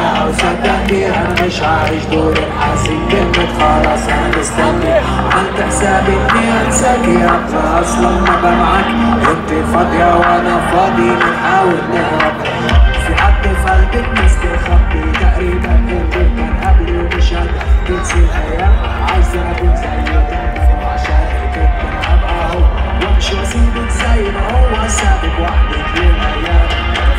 فيها وصدقني انا مش عايش دور الحزين كلمة خلاص انا مستني عملت حسابي اني انساكي انا اصلا ما بمعك انت فاضية وانا فاضي بنحاول نهرب في حد في قلبك مستخبي تقريبا انت كان قبلي ومش قادر تنسي الايام عايزة اكون زيك عشان كنت ابقى هو وامشي واسيبك زي ما هو سابك وحدك للايام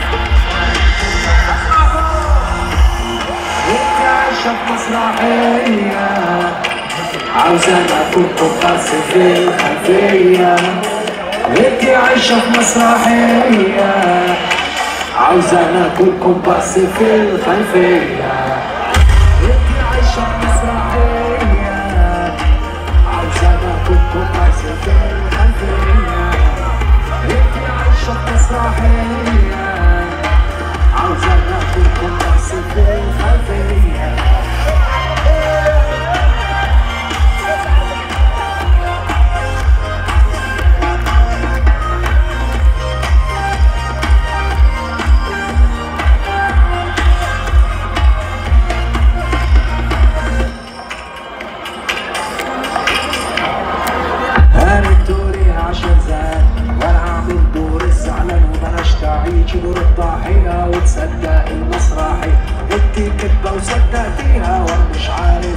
انت عايشة في مسرحية عاوزة اكون قص في الخلفية انت عايشة في مسرحية عاوزة اكون كومبارس في الخلفية انت عايشة في مسرحية عاوزة اكون كومبارس في الخلفية انت عايشة في مسرحية عاوزة اكون كومبارس في الخلفية انا دوري عشان زاد وانا اعمل دور الزعلان وبلاش تعيش دور الضحية وتصدق المسرحي انت كدبة وصدقتيها وانا مش عارف